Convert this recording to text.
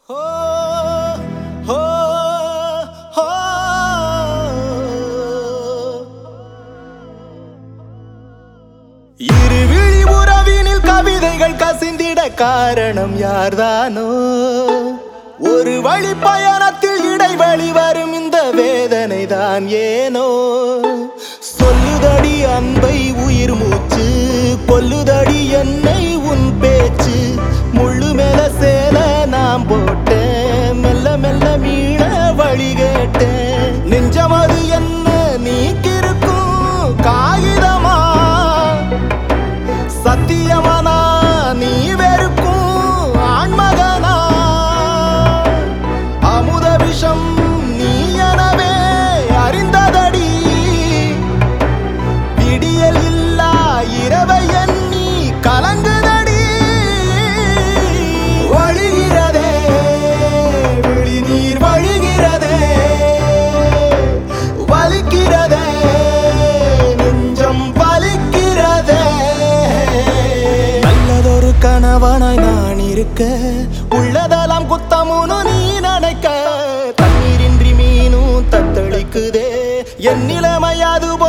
ஹோ ஹோ ஹோ இருவிழி உறவினில் கவிதைகள் கசிந்திட காரணம் யார்தானோ ஒரு வழி பயணத்தில் இடைவெளி வரும் இந்த வேதனை தான் ஏனோ சொல்லுதடி அன்பை உயிர் மூச்சு கொல்லுதடி என்னை உன் பேச்சு முள்ளு மேல சேல நாம் போட்டேன் மெல்ல மெல்ல மீள வழி கேட்டேன் நெஞ்சமது என்ன நீக்கிருக்கும் காகிதமா சத்தியமானா நீ வெறுக்கும் ஆண்மகனா அமுத விஷம் நீ எனவே அறிந்ததடி விடியல் இல்லா இரவை எண்ணி கலங்குதடி வழிகிறதே விழிநீர் வழிகிறதே வலிக்கிறதே நெஞ்சம் வலிக்கிறதே நல்லதொரு கணவனாய் நான் இருக்க உள்ளதெல்லாம் குத்தமுனு நீ நினைக்க தண்ணீரின்றி மீனும் தத்தளிக்குதே என் நிலைமை அது